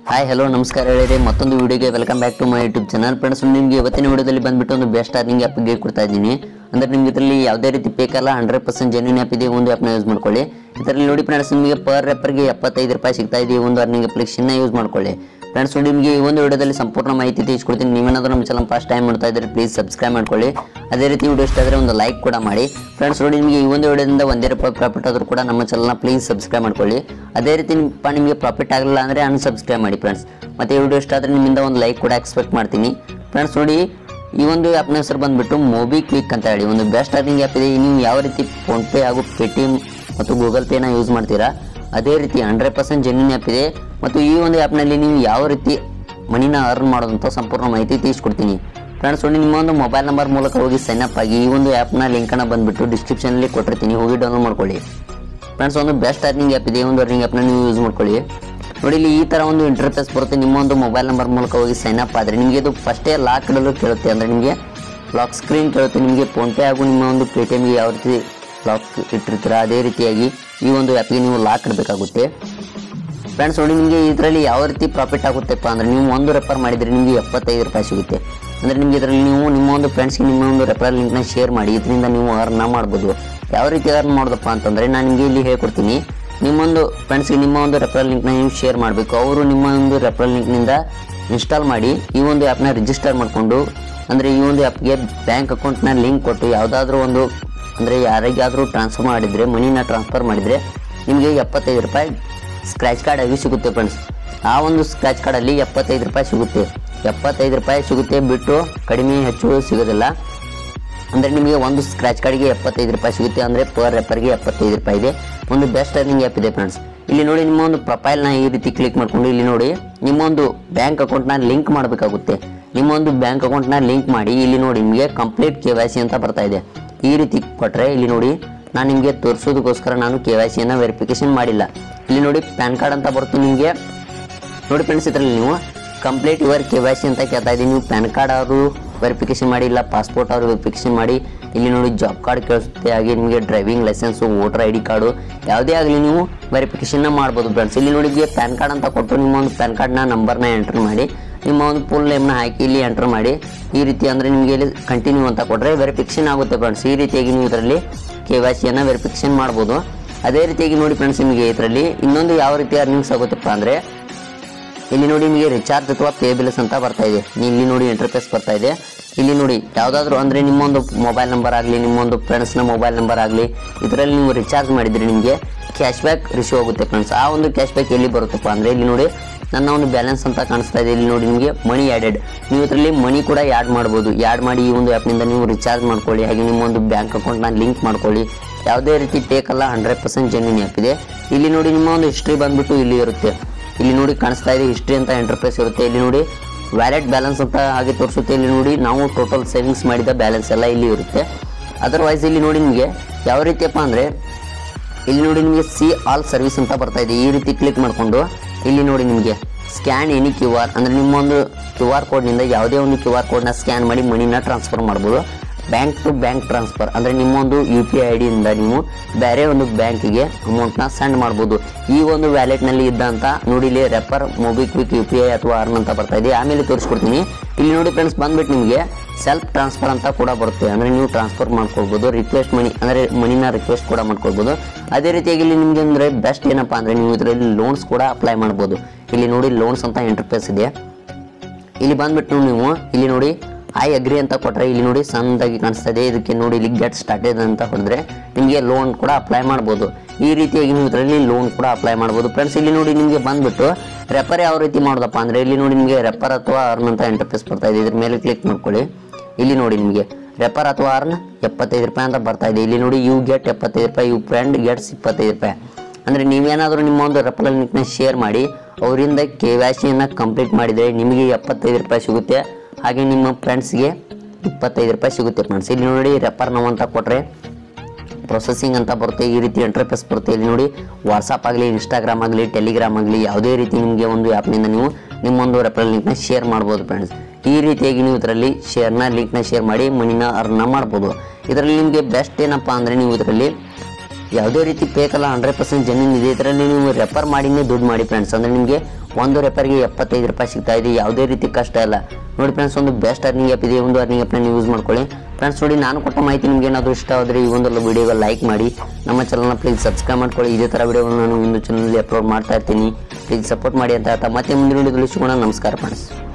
hi hello ನಮಸ್ಕಾರ ಹೇಳಿದೆ ಮತ್ತೊಂದು ವಿಡಿಯೋಗೆ welcome back to my YouTube channel friends ನಿಮಗೆ ಇವತ್ತಿನ ವಿಡಿಯೋದಲ್ಲಿ ಬಂದ್ಬಿಟ್ಟು ಒಂದು ಬೆಸ್ಟ್ ಅರ್ನಿಂಗ್ ಆ್ಯಪ್ ಗೈಡ್ ಕೊಡ್ತಾ ಇದ್ದೀನಿ ಅಂದ್ರೆ ನಿಮ್ಗೆ ಇದರಲ್ಲಿ ಯಾವುದೇ ರೀತಿ ಬೇಕಲ್ಲ ಹಂಡ್ರೆಡ್ ಪರ್ಸೆಂಟ್ ಜೆನ್ಯೂನ್ ಆ್ಯಪ್ ಇದೆ ಒಂದು ಆ್ಯಪ್ನ ಯೂಸ್ ಮಾಡ್ಕೊಳ್ಳಿ ಇದರಲ್ಲಿ ನೋಡಿ ಫ್ರೆಂಡ್ಸ್ ನಿಮಗೆ ಪರ್ ರೆಪರ್ಗೆ ಎಪ್ಪತ್ತೈದು ರೂಪಾಯಿ ಸಿಗ್ತಾ ಇದೆ ಈ ಒಂದು ಅರ್ನಿಂಗ್ ಅಪ್ಲಿಕೇಶನ್ನ ಯೂಸ್ ಮಾಡ್ಕೊಳ್ಳಿ ಫ್ರೆಂಡ್ಸ್ ನೋಡಿ ನಿಮಗೆ ಈ ಒಂದು ವಿಡಿಯೋದಲ್ಲಿ ಸಂಪೂರ್ಣ ಮಾಹಿತಿ ತಿಳಿಸ್ಕೊಡ್ತೀನಿ ನೀವೇನಾದ್ರೂ ನಮ್ಮ ಚಾನಲ್ ಫಸ್ಟ್ ಟೈಮ್ ನೋಡ್ತಾ ಇದ್ದರೆ ಪ್ಲೀಸ್ ಸಬ್ಸ್ಕ್ರೈಬ್ ಮಾಡ್ಕೊಳ್ಳಿ ಅದೇ ರೀತಿ ವಿಡಿಯೋ ಇಷ್ಟ ಆದರೆ ಒಂದು ಲೈಕ್ ಕೂಡ ಮಾಡಿ ಫ್ರೆಂಡ್ಸ್ ನೋಡಿ ನಿಮಗೆ ಈ ಒಂದು ವಿಡಿಯೋದಿಂದ ಒಂದೇ ರೂಪಾಯಿ ಪ್ರಾಫಿಟ್ ಆದರೂ ಕೂಡ ನಮ್ಮ ಚಾನಲ್ನ ಪ್ಲೀಸ್ ಸಬ್ಸ್ಕ್ರೈಬ್ ಮಾಡ್ಕೊಳ್ಳಿ ಅದೇ ರೀತಿ ನಿಮ್ಪ ನಿಮಗೆ ಪ್ರಾಫಿಟ್ ಆಗಲಿಲ್ಲ ಅಂದರೆ ಅನ್ಸಬ್ಸ್ಕ್ರೈಬ್ ಮಾಡಿ ಫ್ರೆಂಡ್ಸ್ ಮತ್ತೆ ಈ ವಿಡಿಯೋ ಇಷ್ಟ ಆದರೆ ನಿಮ್ಮಿಂದ ಒಂದು ಲೈಕ್ ಕೂಡ ಎಕ್ಸ್ಪೆಕ್ಟ್ ಮಾಡ್ತೀನಿ ಫ್ರೆಂಡ್ಸ್ ನೋಡಿ ಈ ಒಂದು ಆ್ಯಪ್ನ ಹೆಸರು ಬಂದ್ಬಿಟ್ಟು ಮೊಬಿ ಕ್ವಿಕ್ ಅಂತ ಹೇಳಿ ಒಂದು ಬೆಸ್ಟ್ ಅರ್ನಿಂಗ್ ಆ್ಯಪ್ ಇದೆ ನೀವು ಯಾವ ರೀತಿ ಫೋನ್ಪೇ ಹಾಗೂ ಪೇಟಿಎಮ್ ಮತ್ತು ಗೂಗಲ್ ಪೇನ ಯೂಸ್ ಮಾಡ್ತೀರಾ ಅದೇ ರೀತಿ ಹಂಡ್ರೆಡ್ ಪರ್ಸೆಂಟ್ ಜೆನ್ಯೂನ್ ಆ್ಯಪ್ ಇದೆ ಮತ್ತು ಈ ಒಂದು ಆ್ಯಪ್ನಲ್ಲಿ ನೀವು ಯಾವ ರೀತಿ ಮನಿನ ಅರ್ನ್ ಮಾಡೋದಂತ ಸಂಪೂರ್ಣ ಮಾಹಿತಿ ತಿಳಿಸ್ಕೊಡ್ತೀನಿ ಫ್ರೆಂಡ್ಸ್ ನೋಡಿ ನಿಮ್ಮ ಒಂದು ಮೊಬೈಲ್ ನಂಬರ್ ಮೂಲಕ ಹೋಗಿ ಸೈನ್ ಅಪ್ ಆಗಿ ಈ ಒಂದು ಆ್ಯಪ್ನ ಲಿಂಕನ್ನು ಬಂದುಬಿಟ್ಟು ಡಿಸ್ಕ್ರಿಪ್ಷನಲ್ಲಿ ಕೊಟ್ಟಿರ್ತೀನಿ ಹೋಗಿ ಡೌನ್ಲೋಡ್ ಮಾಡ್ಕೊಳ್ಳಿ ಫ್ರೆಂಡ್ಸ್ ಒಂದು ಬೆಸ್ಟ್ ಅರ್ನಿಂಗ್ ಆ್ಯಪ್ ಇದೆ ಈ ಒಂದು ಅರ್ನಿಂಗ್ ಆ್ಯಪ್ನ ನೀವು ಯೂಸ್ ಮಾಡ್ಕೊಳ್ಳಿ ನೋಡಿ ಇಲ್ಲಿ ಈ ಥರ ಒಂದು ಇಂಟರ್ಫೇಸ್ ಬರುತ್ತೆ ನಿಮ್ಮ ಒಂದು ಮೊಬೈಲ್ ನಂಬರ್ ಮೂಲಕ ಹೋಗಿ ಸೈನ್ ಅಪ್ ಆದರೆ ನಿಮಗೆ ಇದು ಫಸ್ಟೇ ಲಾಕ್ ಇಡಲು ಕೇಳುತ್ತೆ ಅಂದರೆ ನಿಮಗೆ ಲಾಕ್ ಸ್ಕ್ರೀನ್ ಕೇಳುತ್ತೆ ನಿಮಗೆ ಫೋನ್ಪೇ ಹಾಗೂ ನಿಮ್ಮ ಒಂದು ಪೇ ಟಿ ಎಮ್ಗೆ ಯಾವ ರೀತಿ ಲಾಕ್ ಇಟ್ಟಿರ್ತೀರ ಅದೇ ರೀತಿಯಾಗಿ ಈ ಒಂದು ಆ್ಯಪ್ಗೆ ನೀವು ಲಾಕ್ ಇಡಬೇಕಾಗುತ್ತೆ ಫ್ರೆಂಡ್ಸ್ ನೋಡಿ ನಿಮಗೆ ಇದರಲ್ಲಿ ಯಾವ ರೀತಿ ಪ್ರಾಫಿಟ್ ಆಗುತ್ತೆಪ್ಪ ಅಂದರೆ ನೀವು ಒಂದು ರೆಫರ್ ಮಾಡಿದರೆ ನಿಮಗೆ ಎಪ್ಪತ್ತೈದು ರೂಪಾಯಿ ಸಿಗುತ್ತೆ ಅಂದರೆ ನಿಮಗೆ ಇದರಲ್ಲಿ ನೀವು ನಿಮ್ಮ ಒಂದು ಫ್ರೆಂಡ್ಸ್ಗೆ ನಿಮ್ಮ ಒಂದು ರೆಫರಲ್ ಲಿಂಕ್ನ ಶೇರ್ ಮಾಡಿ ಇದರಿಂದ ನೀವು ಅರ್ನ ಮಾಡ್ಬೋದು ಯಾವ ರೀತಿ ಅರ್ನ್ ಮಾಡೋದಪ್ಪ ಅಂತಂದರೆ ನಾನು ನಿಮಗೆ ಇಲ್ಲಿ ಹೇಳ್ಕೊಡ್ತೀನಿ ನಿಮ್ಮೊಂದು ಫ್ರೆಂಡ್ಸ್ಗೆ ನಿಮ್ಮ ಒಂದು ರೆಫರಲ್ ಲಿಂಕ್ನ ನೀವು ಶೇರ್ ಮಾಡಬೇಕು ಅವರು ನಿಮ್ಮ ಒಂದು ರೆಫರಲ್ ಲಿಂಕ್ನಿಂದ ಇನ್ಸ್ಟಾಲ್ ಮಾಡಿ ಈ ಒಂದು ಆ್ಯಪ್ನ ರಿಜಿಸ್ಟರ್ ಮಾಡಿಕೊಂಡು ಅಂದರೆ ಈ ಒಂದು ಆ್ಯಪ್ಗೆ ಬ್ಯಾಂಕ್ ಅಕೌಂಟ್ನ ಲಿಂಕ್ ಕೊಟ್ಟು ಯಾವುದಾದ್ರೂ ಒಂದು ಅಂದರೆ ಯಾರಿಗಾದರೂ ಟ್ರಾನ್ಸ್ಫರ್ ಮಾಡಿದರೆ ಮನಿನ ಟ್ರಾನ್ಸ್ಫರ್ ಮಾಡಿದರೆ ನಿಮಗೆ ಎಪ್ಪತ್ತೈದು ರೂಪಾಯಿ ಸ್ಕ್ರ್ಯಾಚ್ ಕಾರ್ಡ್ ಆಗಿ ಸಿಗುತ್ತೆ ಫ್ರೆಂಡ್ಸ್ ಆ ಒಂದು ಸ್ಕ್ರ್ಯಾಚ್ ಕಾರ್ಡಲ್ಲಿ ಎಪ್ಪತ್ತೈದು ರೂಪಾಯಿ ಸಿಗುತ್ತೆ ಎಪ್ಪತ್ತೈದು ರೂಪಾಯಿ ಸಿಗುತ್ತೆ ಬಿಟ್ಟು ಕಡಿಮೆ ಹೆಚ್ಚು ಸಿಗೋದಿಲ್ಲ ಅಂದರೆ ನಿಮಗೆ ಒಂದು ಸ್ಕ್ರ್ಯಾಚ್ ಕಾರ್ಡ್ಗೆ ಎಪ್ಪತ್ತೈದು ರೂಪಾಯಿ ಸಿಗುತ್ತೆ ಅಂದರೆ ಪರ್ ರೆಪರ್ಗೆ ಎಪ್ಪತ್ತೈದು ರೂಪಾಯಿ ಇದೆ ಒಂದು ಬೆಸ್ಟ್ ಅರ್ನಿಂಗ್ ಆ್ಯಪ್ ಇದೆ ಫ್ರೆಂಡ್ಸ್ ಇಲ್ಲಿ ನೋಡಿ ನಿಮ್ಮ ಒಂದು ಪ್ರೊಫೈಲ್ನ ಈ ರೀತಿ ಕ್ಲಿಕ್ ಮಾಡಿಕೊಂಡು ಇಲ್ಲಿ ನೋಡಿ ನಿಮ್ಮ ಒಂದು ಬ್ಯಾಂಕ್ ಅಕೌಂಟ್ನ ಲಿಂಕ್ ಮಾಡಬೇಕಾಗುತ್ತೆ ನಿಮ್ಮ ಒಂದು ಬ್ಯಾಂಕ್ ಅಕೌಂಟ್ನ ಲಿಂಕ್ ಮಾಡಿ ಇಲ್ಲಿ ನೋಡಿ ನಿಮಗೆ ಕಂಪ್ಲೀಟ್ ಕೆ ವೈ ಸಿ ಅಂತ ಬರ್ತಾ ಇದೆ ಈ ರೀತಿ ಕೊಟ್ಟರೆ ಇಲ್ಲಿ ನೋಡಿ ನಾನು ನಿಮಗೆ ತೋರಿಸೋದಕ್ಕೋಸ್ಕರ ನಾನು ಕೆ ವೈ ಸಿಯನ್ನು ವೆರಿಫಿಕೇಶನ್ ಮಾಡಿಲ್ಲ ಇಲ್ಲಿ ನೋಡಿ ಪ್ಯಾನ್ ಕಾರ್ಡ್ ಅಂತ ಬರುತ್ತೆ ನಿಮಗೆ ನೋಡಿ ಫ್ರೆಂಡ್ಸ್ ಇದರಲ್ಲಿ ನೀವು complete your K Y C ಅಂತ ಕೇಳ್ತಾ ಇದ್ದೀನಿ ನೀವು ಪ್ಯಾನ್ ಕಾರ್ಡ್ ಅವರು ವೆರಿಫಿಕೇಶನ್ ಮಾಡಿ ಇಲ್ಲ ಪಾಸ್ಪೋರ್ಟ್ ಅವರು ವೆರಿಫಿಕೇಶನ್ ಮಾಡಿ ಇಲ್ಲಿ ನೋಡಿ ಜಾಬ್ ಕಾರ್ಡ್ ಕೇಳಿಸುತ್ತೆ ಹಾಗೆ ನಿಮಗೆ driving licence voter I D card ಯಾವುದೇ ಆಗಲಿ ನೀವು ವೆರಿಫಿಕೇಶನ್ನ ಮಾಡ್ಬೋದು ಫ್ರೆಂಡ್ಸ್ ಇಲ್ಲಿ ನೋಡಿ ನಿಮಗೆ ಪ್ಯಾನ್ ಕಾರ್ಡ್ ಅಂತ ಕೊಟ್ಟು ನಿಮ್ಮ ಒಂದು ಪ್ಯಾನ್ ಕಾರ್ಡ್ನ ನಂಬರ್ನ ಎಂಟರ್ ಮಾಡಿ ನಿಮ್ಮ ಒಂದು ಫುಲ್ ನೇಮ್ನ ಹಾಕಿ ಇಲ್ಲಿ ಎಂಟರ್ ಮಾಡಿ ಈ ರೀತಿ ಅಂದರೆ ನಿಮಗೆ ಇಲ್ಲಿ ಕಂಟಿನ್ಯೂ ಅಂತ ಕೊಟ್ಟರೆ ವೆರಿಫಿಕೇಶನ್ ಆಗುತ್ತೆ ಫ್ರೆಂಡ್ಸ್ ಈ ರೀತಿಯಾಗಿ ನೀವು ಇದರಲ್ಲಿ ಕೆ ವೈ ಸಿಯನ್ನು ವೆರಿಫಿಕೇಶನ್ ಮಾಡ್ಬೋದು ಅದೇ ರೀತಿಯಾಗಿ ನೋಡಿ ಫ್ರೆಂಡ್ಸ್ ನಿಮಗೆ ಇದರಲ್ಲಿ ಇನ್ನೊಂದು ಯಾವ ರೀತಿ ಅರ್ನಿಂಗ್ಸ್ ಆಗುತ್ತಪ್ಪ ಅಂದರೆ ಇಲ್ಲಿ ನೋಡಿ ನಿಮಗೆ ರಿಚಾರ್ಜ್ ಅಥವಾ ಪೇ ಬಿಲ್ಸ್ ಅಂತ ಬರ್ತಾ ಇದೆ ನೀವು ಇಲ್ಲಿ ನೋಡಿ ಇಂಟರ್ಫೇಸ್ ಬರ್ತಾ ಇದೆ ಇಲ್ಲಿ ನೋಡಿ ಯಾವುದಾದ್ರೂ ಅಂದರೆ ನಿಮ್ಮೊಂದು ಮೊಬೈಲ್ ನಂಬರ್ ಆಗಲಿ ನಿಮ್ಮೊಂದು ಫ್ರೆಂಡ್ಸ್ನ ಮೊಬೈಲ್ ನಂಬರ್ ಆಗಲಿ ಇದರಲ್ಲಿ ನೀವು ರಿಚಾರ್ಜ್ ಮಾಡಿದರೆ ನಿಮಗೆ ಕ್ಯಾಶ್ ಬ್ಯಾಕ್ ರಿಸೀವ್ ಆಗುತ್ತೆ ಫ್ರೆಂಡ್ಸ್ ಆ ಒಂದು ಕ್ಯಾಶ್ ಬ್ಯಾಕ್ ಎಲ್ಲಿ ಬರುತ್ತಪ್ಪ ಅಂದರೆ ಇಲ್ಲಿ ನೋಡಿ ನನ್ನ ಒಂದು ಬ್ಯಾಲೆನ್ಸ್ ಅಂತ ಕಾಣಿಸ್ತಾ ಇದೆ ಇಲ್ಲಿ ನೋಡಿ ನಿಮಗೆ ಮನಿ ಆ್ಯಡೆಡ್ ನೀವು ಇದರಲ್ಲಿ ಮನಿ ಕೂಡ ಆ್ಯಡ್ ಮಾಡ್ಬೋದು ಆ್ಯಡ್ ಮಾಡಿ ಈ ಒಂದು ಆ್ಯಪ್ನಿಂದ ನೀವು ರಿಚಾರ್ಜ್ ಮಾಡ್ಕೊಳ್ಳಿ ಹಾಗೆ ನಿಮ್ಮ ಒಂದು ಬ್ಯಾಂಕ್ ಅಕೌಂಟ್ನ ಲಿಂಕ್ ಮಾಡ್ಕೊಳ್ಳಿ ಯಾವುದೇ ರೀತಿ ಟೇಕಲ್ಲ ಹಂಡ್ರೆಡ್ ಪರ್ಸೆಂಟ್ ಜೆನ್ಯೂನ್ ಆ್ಯಪ್ ಇದೆ ಇಲ್ಲಿ ನೋಡಿ ನಿಮ್ಮ ಒಂದು ಹಿಸ್ಟ್ರಿ ಬಂದ್ಬಿಟ್ಟು ಇಲ್ಲಿ ಇರುತ್ತೆ ಇಲ್ಲಿ ನೋಡಿ ಕಾಣಿಸ್ತಾ ಇದೆ ಹಿಸ್ಟ್ರಿ ಅಂತ ಇಂಟರ್ಫೇಸ್ ಇರುತ್ತೆ ಇಲ್ಲಿ ನೋಡಿ ವ್ಯಾಲೆಟ್ ಬ್ಯಾಲೆನ್ಸ್ ಅಂತ ಹಾಗೆ ತೋರಿಸುತ್ತೆ ಇಲ್ಲಿ ನೋಡಿ ನಾವು ಟೋಟಲ್ ಸೇವಿಂಗ್ಸ್ ಮಾಡಿದ ಬ್ಯಾಲೆನ್ಸ್ ಎಲ್ಲ ಇಲ್ಲಿ ಇರುತ್ತೆ ಅದರ್ವೈಸ್ ಇಲ್ಲಿ ನೋಡಿ ನಿಮಗೆ ಯಾವ ರೀತಿಯಪ್ಪ ಅಂದರೆ ಇಲ್ಲಿ ನೋಡಿ ನಿಮಗೆ ಸಿ ಆಲ್ ಸರ್ವಿಸ್ ಅಂತ ಬರ್ತಾ ಇದೆ ಈ ರೀತಿ ಕ್ಲಿಕ್ ಮಾಡಿಕೊಂಡು ಇಲ್ಲಿ ನೋಡಿ ನಿಮಗೆ ಸ್ಕ್ಯಾನ್ ಎನಿ ಕ್ಯೂ ಆರ್ ಅಂದರೆ ನಿಮ್ಮೊಂದು ಕ್ಯೂ ಆರ್ ಕೋಡ್ನಿಂದ ಯಾವುದೇ ಒಂದು ಕ್ಯೂ ಆರ್ ಕೋಡ್ನ ಸ್ಕ್ಯಾನ್ ಮಾಡಿ ಮನಿನ ಟ್ರಾನ್ಸ್ಫರ್ ಮಾಡ್ಬೋದು ಬ್ಯಾಂಕ್ ಟು ಬ್ಯಾಂಕ್ ಟ್ರಾನ್ಸ್ಫರ್ ಅಂದರೆ ನಿಮ್ಮೊಂದು ಯು ಪಿ ಐ ಐ ಡಿಯಿಂದ ನೀವು ಬೇರೆ ಒಂದು ಬ್ಯಾಂಕಿಗೆ ಅಮೌಂಟ್ನ ಸೆಂಡ್ ಮಾಡ್ಬೋದು ಈ ಒಂದು ವ್ಯಾಲೆಟ್ನಲ್ಲಿ ಇದ್ದಂಥ ನೋಡಿ ಇಲ್ಲಿ refer MobiKwik U P I ಅಥವಾ ಅರ್ನ್ ಅಂತ ಬರ್ತಾ ಇದೆ ಆಮೇಲೆ ತೋರಿಸ್ಕೊಡ್ತೀನಿ ಇಲ್ಲಿ ನೋಡಿ ಫ್ರೆಂಡ್ಸ್ ಬಂದ್ಬಿಟ್ಟು ನಿಮಗೆ ಸೆಲ್ಫ್ ಟ್ರಾನ್ಸ್ಫರ್ ಅಂತ ಕೂಡ ಬರುತ್ತೆ ಅಂದರೆ ನೀವು ಟ್ರಾನ್ಸ್ಫರ್ ಮಾಡ್ಕೊಳ್ಬೋದು ರಿಕ್ವೆಸ್ಟ್ ಮನಿ ಅಂದರೆ ಮನಿನ ರಿಕ್ವೆಸ್ಟ್ ಕೂಡ ಮಾಡ್ಕೊಳ್ಬೋದು ಅದೇ ರೀತಿಯಾಗಿ ಇಲ್ಲಿ ನಿಮಗೆ ಅಂದರೆ ಬೆಸ್ಟ್ ಏನಪ್ಪ ಅಂದರೆ ನೀವು ಇದರಲ್ಲಿ ಲೋನ್ಸ್ ಕೂಡ ಅಪ್ಲೈ ಮಾಡ್ಬೋದು ಇಲ್ಲಿ ನೋಡಿ ಲೋನ್ಸ್ ಅಂತ ಇಂಟರ್ಫೇಸ್ ಇದೆ ಇಲ್ಲಿ ಬಂದ್ಬಿಟ್ಟು ನೀವು ಇಲ್ಲಿ ನೋಡಿ ಐ ಅಗ್ರಿ ಅಂತ ಕೊಟ್ಟರೆ ಇಲ್ಲಿ ನೋಡಿ ಸಣ್ಣದಾಗಿ ಕಾಣಿಸ್ತಾ ಇದೆ ಇದಕ್ಕೆ ನೋಡಿ ಇಲ್ಲಿ ಗೆಟ್ ಸ್ಟಾರ್ಟೆಡ್ ಅಂತ ಹೊಡೆದ್ರೆ ನಿಮಗೆ ಲೋನ್ ಕೂಡ ಅಪ್ಲೈ ಮಾಡ್ಬೋದು ಈ ರೀತಿಯಾಗಿ ನೀವು ಇದರಲ್ಲಿ ಲೋನ್ ಕೂಡ ಅಪ್ಲೈ ಮಾಡ್ಬೋದು ಫ್ರೆಂಡ್ಸ್ ಇಲ್ಲಿ ನೋಡಿ ನಿಮಗೆ ಬಂದ್ಬಿಟ್ಟು ರೆಫರ್ ಯಾವ ರೀತಿ ಮಾಡೋದಪ್ಪ ಅಂದರೆ ಇಲ್ಲಿ ನೋಡಿ ನಿಮಗೆ ರೆಫರ್ ಅಥವಾ ಅರ್ನ್ ಅಂತ ಇಂಟರ್ಫೇಸ್ ಬರ್ತಾ ಇದೆ ಇದ್ರ ಮೇಲೆ ಕ್ಲಿಕ್ ಮಾಡ್ಕೊಳ್ಳಿ ಇಲ್ಲಿ ನೋಡಿ ನಿಮಗೆ ರೆಫರ್ ಅಥವಾ ಅರ್ನ್ ಎಪ್ಪತ್ತೈದು ರೂಪಾಯಿ ಅಂತ ಬರ್ತಾ ಇದೆ ಇಲ್ಲಿ ನೋಡಿ ಯು ಗೆಟ್ ಎಪ್ಪತ್ತೈದು ರೂಪಾಯಿ ಯು ಫ್ರೆಂಡ್ ಗೆಟ್ಸ್ ಇಪ್ಪತ್ತೈದು ರೂಪಾಯಿ ಅಂದರೆ ನೀವೇನಾದರೂ ನಿಮ್ಮ ಒಂದು ರೆಫರಲ್ ಲಿಂಕ್ನ ಶೇರ್ ಮಾಡಿ ಅವರಿಂದ ಕೆ ವೈ ಸಿಯನ್ನು ಕಂಪ್ಲೀಟ್ ಮಾಡಿದರೆ ನಿಮಗೆ ಎಪ್ಪತ್ತೈದು ರೂಪಾಯಿ ಸಿಗುತ್ತೆ ಹಾಗೆ ನಿಮ್ಮ ಫ್ರೆಂಡ್ಸ್ಗೆ ಇಪ್ಪತ್ತೈದು ರೂಪಾಯಿ ಸಿಗುತ್ತೆ ಫ್ರೆಂಡ್ಸ್ ಇಲ್ಲಿ ನೋಡಿ ರೆಫರ್ ನಾವು ಅಂತ ಕೊಟ್ಟರೆ ಪ್ರೊಸೆಸಿಂಗ್ ಅಂತ ಬರುತ್ತೆ ಈ ರೀತಿ ಇಂಟರ್ಫೇಸ್ ಬರುತ್ತೆ ಇಲ್ಲಿ ನೋಡಿ ವಾಟ್ಸಪ್ ಆಗಲಿ ಇನ್ಸ್ಟಾಗ್ರಾಮ್ ಆಗಲಿ ಟೆಲಿಗ್ರಾಮ್ ಆಗಲಿ ಯಾವುದೇ ರೀತಿ ನಿಮಗೆ ಒಂದು ಆ್ಯಪ್ನಿಂದ ನೀವು ನಿಮ್ಮೊಂದು ರೆಫರಲ್ ಲಿಂಕ್ನ ಶೇರ್ ಮಾಡ್ಬೋದು ಫ್ರೆಂಡ್ಸ್ ಈ ರೀತಿಯಾಗಿ ನೀವು ಇದರಲ್ಲಿ ಶೇರ್ನ ಲಿಂಕ್ನ ಶೇರ್ ಮಾಡಿ ಮನಿನ ಅರ್ನ ಮಾಡ್ಬೋದು ಇದರಲ್ಲಿ ನಿಮಗೆ ಬೆಸ್ಟ್ ಏನಪ್ಪ ಅಂದರೆ ನೀವು ಇದರಲ್ಲಿ ಯಾವುದೇ ರೀತಿ ಫೇಕ್ ಅಲ್ಲ ಹಂಡ್ರೆಡ್ ಪರ್ಸೆಂಟ್ ಜೆನ್ಯೂನ್ ಇದೆ ಇದರಲ್ಲಿ ನೀವು ರೆಫರ್ ಮಾಡಿನೇ ದುಡ್ಡು ಮಾಡಿ ಫ್ರೆಂಡ್ಸ್ ಅಂದರೆ ನಿಮಗೆ ಒಂದು ರೆಫರ್ಗೆ ಎಪ್ಪತ್ತೈದು ರೂಪಾಯಿ ಸಿಗ್ತಾ ಇದೆ ಯಾವುದೇ ರೀತಿ ಕಷ್ಟ ಇಲ್ಲ ನೋಡಿ ಫ್ರೆಂಡ್ಸ್ ಒಂದು ಬೆಸ್ಟ್ ಅರ್ನಿಂಗ್ ಆ್ಯಪ್ ಇದೆ ಈ ಒಂದು ಅರ್ನಿಂಗ್ ಆ್ಯಪ್ನ ಯೂಸ್ ಮಾಡ್ಕೊಳ್ಳಿ ಫ್ರೆಂಡ್ಸ್ ನೋಡಿ ನಾನು ಕೊಟ್ಟ ಮಾಹಿತಿ ನಿಮ್ಗೆ ಏನಾದರೂ ಇಷ್ಟ ಆದರೆ ಈ ಒಂದು ವಿಡಿಯೋಗೆ ಲೈಕ್ ಮಾಡಿ ನಮ್ಮ ಚಾನಲ್ನ ಪ್ಲೀಸ್ ಸಬ್ಸ್ಕ್ರೈಬ್ ಮಾಡ್ಕೊಳ್ಳಿ ಇದೇ ಥರ ವಿಡಿಯೋಗಳನ್ನ ನಾನು ಒಂದು ಚಾನಲಲ್ಲಿ ಅಪ್ಲೋಡ್ ಮಾಡ್ತಾ ಇರ್ತೀನಿ ಪ್ಲೀಸ್ ಸಪೋರ್ಟ್ ಮಾಡಿ ಅಂತ ಹೇಳ್ತಾ ಮತ್ತೆ ಮುಂದಿನ ವಿಡಿಯೋದಲ್ಲಿ ಸಿಗೋಣ ನಮಸ್ಕಾರ ಫ್ರೆಂಡ್ಸ್